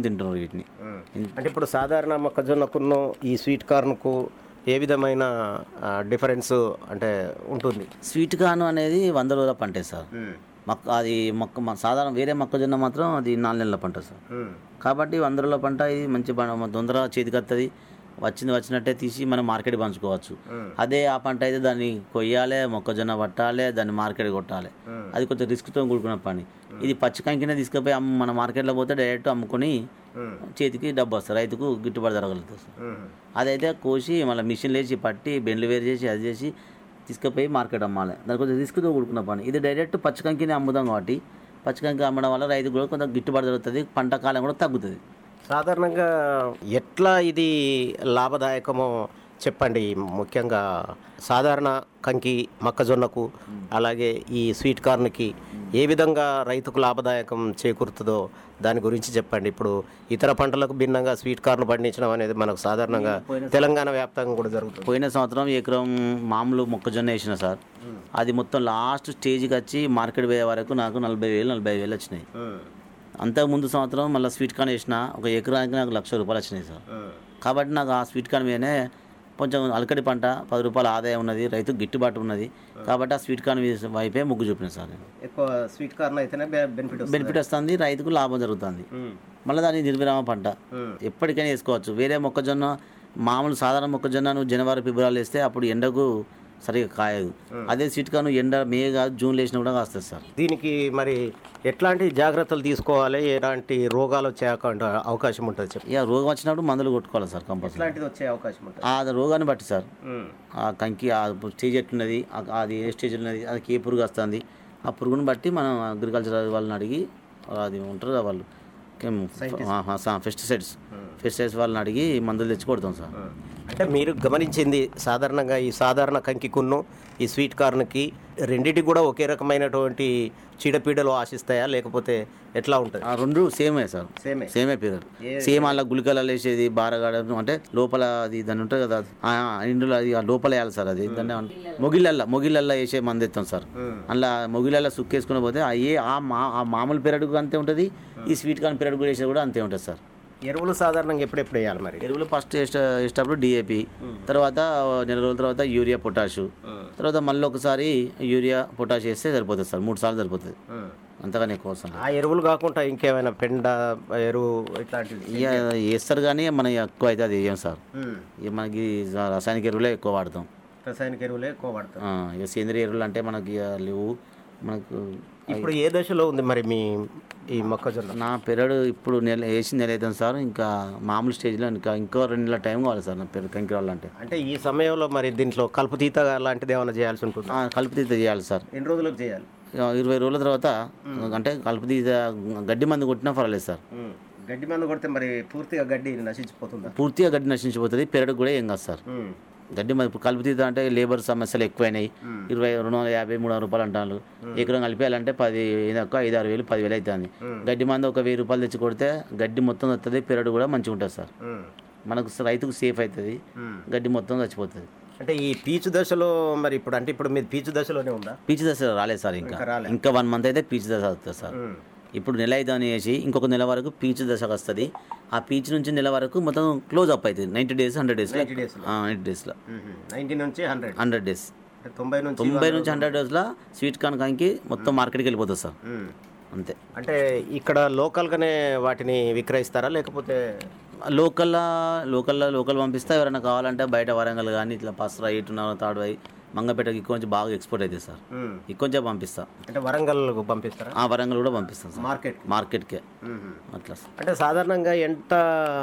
తింటున్నారు వీటిని అంటే ఇప్పుడు సాధారణ మొక్కజొన్నకును ఈ స్వీట్ కార్న్కు ఏ విధమైన డిఫరెన్స్ అంటే ఉంటుంది స్వీట్ కార్న్ అనేది వంద రోజుల పంటే సార్ మొక్క అది మొక్క మ- సాధారణ వేరే మొక్కజొన్న మాత్రం అది నాలుగు నెలల పంట సార్ కాబట్టి వంద రోజుల పంట ఇది మంచి పంట తొందరగా చేతికి వస్తుంది వచ్చింది వచ్చినట్టే తీసి మనం మార్కెట్ పంచుకోవచ్చు అదే ఆ పంట అయితే దాన్ని కొయ్యాలి మొక్కజొన్న పట్టాలి దాన్ని మార్కెట్ కొట్టాలి అది కొంచెం రిస్క్తో కూడుకున్న పని ఇది పచ్చి కంకినే తీసుకుపోయి అమ్ము మన మార్కెట్లో పోతే డైరెక్ట్ అమ్ముకొని చేతికి డబ్బు వస్తుంది రైతుకు గిట్టుబాటు జరగలుగుతుంది సార్ అదైతే కోసి మళ్ళీ మిషన్ లేచి పట్టి బెండ్లు వేరు చేసి అది చేసి తీసుకుపోయి మార్కెట్ అమ్మాలి దాని కొంచెం రిస్క్తో కూడుకున్న పని ఇది డైరెక్ట్ పచ్చికంకిని అమ్ముతాం కాబట్టి పచ్చికంకి అమ్మడం వల్ల రైతుకు కూడా కొంచెం గిట్టుబాటు జరుగుతుంది పంట కాలం కూడా తగ్గుతుంది సాధారణంగా ఎట్లా ఇది లాభదాయకమో చెప్పండి ముఖ్యంగా సాధారణ కంకి మొక్కజొన్నకు అలాగే ఈ స్వీట్ కార్న్కి ఏ విధంగా రైతుకు లాభదాయకం చేకూరుతుందో దాని గురించి చెప్పండి ఇప్పుడు ఇతర పంటలకు భిన్నంగా స్వీట్ కార్న్ పండించడం అనేది మనకు సాధారణంగా తెలంగాణ వ్యాప్తంగా కూడా జరుగుతుంది పోయిన సంవత్సరం ఎకరం మామూలు మొక్కజొన్న వేసిన సార్ అది మొత్తం లాస్ట్ స్టేజ్కి వచ్చి మార్కెట్ పోయే వరకు నాకు నలభై వేలు నలభై వేలు వచ్చినాయి అంతకు ముందు సంవత్సరం మళ్ళీ స్వీట్ కార్న్ వేసిన ఒక ఎకరానికి నాకు లక్ష రూపాయలు వచ్చినాయి సార్ కాబట్టి నాకు ఆ స్వీట్ కార్న్ మీదనే కొంచెం అలకడి పంట పది రూపాయల ఆదాయం ఉన్నది రైతుకు గిట్టుబాటు ఉన్నది కాబట్టి ఆ స్వీట్ కార్న్ మీద వైపే మొగ్గు చూపిన సార్ నేను ఎక్కువ స్వీట్ కార్న్ అయితేనే బెనిఫిట్ బెనిఫిట్ వస్తుంది రైతుకు లాభం జరుగుతుంది మళ్ళీ దాని నిర్విరామ పంట ఎప్పటికైనా వేసుకోవచ్చు వేరే మొక్కజొన్న మామూలు సాధారణ మొక్కజొన్న నువ్వు జనవరి ఫిబ్రవరి వేస్తే అప్పుడు ఎండకు సరిగా కాయదు అదే స్వీట్ కార్న్ ఎండ మే కాదు జూన్ వేసినా కూడా కాస్తుంది సార్ దీనికి మరి ఎట్లాంటి జాగ్రత్తలు తీసుకోవాలి ఎలాంటి రోగాలు వచ్చే అవకా- అవకాశం ఉంటుంది చెప్పి ఇక రోగం వచ్చినప్పుడు మందులు కొట్టుకోవాలి సార్ కంపల్సరీ ఎట్లాంటిది వచ్చే అవకాశం ఉంటుంది ఆ రోగాన్ని బట్టి సార్ ఆ కంకి ఆ స్టేజ్ ఎట్లున్నది ఆ- అది ఏ స్టేజ్ ఉన్నది అది ఏ పురుగు వస్తుంది ఆ పురుగుని బట్టి మనం అగ్రికల్చర్ వాళ్ళని అడిగి అది ఉంటారు కదా వాళ్ళు పెస్టిసైడ్స్ పెస్టిసైడ్స్ వాళ్ళని అడిగి మందులు తెచ్చి కొడతాం సార్ అంటే మీరు గమనించింది సాధారణంగా ఈ సాధారణ కంకికున్ను ఈ స్వీట్ కార్న్కి రెండింటికి కూడా ఒకే రకమైనటువంటి చీడపీడలు ఆశిస్తాయా లేకపోతే ఎట్లా ఉంటుంది ఆ రెండు సేమే సార్ సేమే. సేమే పీరియడ్ సేమ్ అలా గుళికలు వేసేది బారగాడ అంటే లోపల అది దాన్ని ఉంటుంది కదా ఆ, ఇందులో అది ఆ లోపల వేయాలి సార్ అది దాన్ని ఏమంటారు? మొగిళ్ళల్లో మొగిళ్ళల్లో వేసే మంది ఎత్తాం సార్ అలా మొగిళ్ళల్లో సుక్కేసుకుని పోతే అయ్యే ఆ మా ఆ మామూలు పీరియడ్ అంతే ఉంటుంది ఈ స్వీట్ కార్న్ పీరియడ్ కూడా వేసేది కూడా అంతే ఉంటుంది సార్ ఎరువులు సాధారణంగా ఎప్పుడెప్పుడు వేయాలి మరి ఎరువులు ఫస్ట్ వేసే వేసేటప్పుడు డిఏపి తర్వాత నెల రోజుల తర్వాత యూరియా పొటాషు తర్వాత మళ్ళీ ఒకసారి యూరియా పొటాష్ వేస్తే సరిపోతుంది సార్ మూడు సార్లు సరిపోతుంది అంతగానే ఎక్కువ అవసరం లేదు. ఆ ఎరువులు కాకుండా ఇంకేమైనా పెండ ఎరువు ఇట్లాంటివి ఇక వేస్తారు కానీ మనం ఎక్కువ అయితే అది వేయం సార్ ఇక మనకి రసాయనిక ఎరువులే ఎక్కువ వాడతాం రసాయనిక ఎరువులే ఎక్కువ వాడతాం ఆ, ఇక సేంద్రియ ఎరువులు అంటే మనకి ఇక లేవు మనకు ఇప్పుడు ఏ దశలో ఉంది మరి మీ ఈ మొక్కజొన్న నా పెరడు ఇప్పుడు నెల వేసి నెల అవుతుంది సార్ ఇంకా మామూలు స్టేజ్లో ఇంకా ఇంకో రెండు నెలల టైం కావాలి సార్ నా పెరుగు కంకి రావాలంటే అంటే ఈ సమయంలో మరి దీంట్లో కలుపు తీత లాంటిది ఏమైనా చేయాల్సి ఉంటుంది ఆ, కలుపు తీత చేయాలి సార్ ఎన్ని రోజులకు చేయాలి ఇక ఇరవై రోజుల తర్వాత అంటే కలుపు తీత గడ్డి మందు కొట్టినా పర్వాలేదు సార్ గడ్డి మందు కొడితే మరి పూర్తిగా గడ్డి నశించిపోతుందా పూర్తిగా గడ్డి నశించిపోతుంది పెరడు కూడా ఏం కాదు సార్ గడ్డి మంది ఇప్పుడు కలుపు తీత అంటే లేబర్ సమస్యలు ఎక్కువైనాయి ఇరవై రెండు వందల యాభై మూడు వందల రూపాయలు అంటారు ఎకరం కలిపేయాలంటే పది ఎక్కువ ఐదు ఆరు వేలు పదివేలు అవుతుంది గడ్డి మంది ఒక వెయ్యి రూపాయలు తెచ్చి కొడితే గడ్డి మొత్తం వస్తుంది పెరడు కూడా మంచిగా ఉంటుంది సార్ మనకు స- రైతుకు సేఫ్ అవుతుంది గడ్డి మొత్తం చచ్చిపోతుంది అంటే ఈ పీచు దశలో మరి ఇప్పుడు అంటే ఇప్పుడు మీరు పీచు దశలోనే ఉందా పీచు దశ రాలేదు సార్ ఇంకా ఇంకా రాలే. ఇంకా వన్ మంత్ అయితే పీచు దశ వస్తుంది సార్ ఇప్పుడు నెల ఐదు అని వేసి ఇంకొక నెల వరకు పీచు దశకు వస్తుంది ఆ పీచు నుంచి నెల వరకు మొత్తం క్లోజ్ అప్ అవుతుంది నైంటీ డేస్ హండ్రెడ్ డేస్లో 90 days లో. నైంటీ డేస్లో నైన్టీ నుంచి హండ్రెడ్ హండ్రెడ్ డేస్ అంటే తొంభై నుంచి తొంభై నుంచి హండ్రెడ్ డేస్లో స్వీట్ కార్న్ కాంకి మొత్తం మార్కెట్కి వెళ్ళిపోతుంది సార్ ఉమ్. అంతే అంటే ఇక్కడ లోకల్గానే వాటిని విక్రయిస్తారా లేకపోతే లోకల్లో లోకల్లో లోకల్ పంపిస్తే ఎవరైనా కావాలంటే బయట వరంగల్ కానీ ఇట్లా పసరా ఇటున్న తాడువై మంగపేటకి ఎక్కువ నుంచి బాగా ఎక్స్పోర్ట్ అవుతుంది సార్ ఉమ్. ఎక్కువ నుంచి పంపిస్తా అంటే వరంగల్కు పంపిస్తారా ఆ వరంగల్ కూడా పంపిస్తాం సార్ మార్కెట్ మార్కెట్కే అట్లా సార్ అంటే సాధారణంగా ఎంత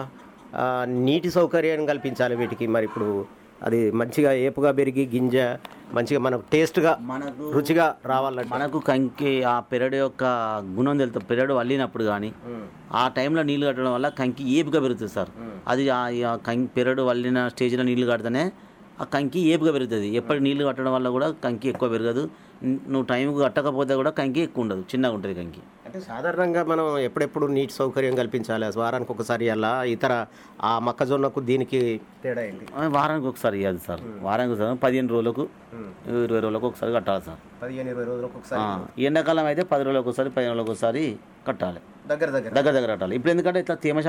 ఆ, నీటి సౌకర్యాన్ని కల్పించాలి వీటికి మరి ఇప్పుడు అది మంచిగా ఏపుగా పెరిగి గింజ మంచిగా మనకు టేస్ట్గా మనకు రుచిగా రావాలంటే మనకు కంకి ఆ పెరడు యొక్క గుణం తెలుస్తుంది పెరడు వల్లినప్పుడు కానీ ఆ టైంలో నీళ్లు కట్టడం వల్ల కంకి ఏపుగా పెరుగుతుంది సార్ అది ఆ ఆ కంకి పెరడు వల్లిన స్టేజ్లో నీళ్లు కడితేనే ఆ కంకి ఏపుగా పెరుగుతుంది ఎప్పటి నీళ్లు కట్టడం వల్ల కూడా కంకి ఎక్కువ పెరగదు న్- నువ్వు టైంకి కట్టకపోతే కూడా కంకి ఎక్కువ ఉండదు చిన్నగా ఉంటుంది కంకి అంటే సాధారణంగా మనం ఎప్పుడెప్పుడు నీటి సౌకర్యం కల్పించాలి వారానికి ఒకసారి అలా ఇతర ఆ మొక్కజొన్నకు దీనికి తేడా ఏంటి ఆ, వారానికి ఒకసారి ఇవ్వాలి సార్ వారానికి ఒకసారి పదిహేను రోజులకు ఇరవై రోజులకు ఒకసారి కట్టాలి సార్ పదిహేను ఇరవై రోజులకు ఒకసారి ఆ, ఎండాకాలం అయితే పది రోజులకు ఒకసారి పదిహేను రోజులకు ఒకసారి కట్టాలి దగ్గర దగ్గర దగ్గర దగ్గర కట్టాలి ఇప్పుడు ఎందుకంటే ఇట్లా తేమ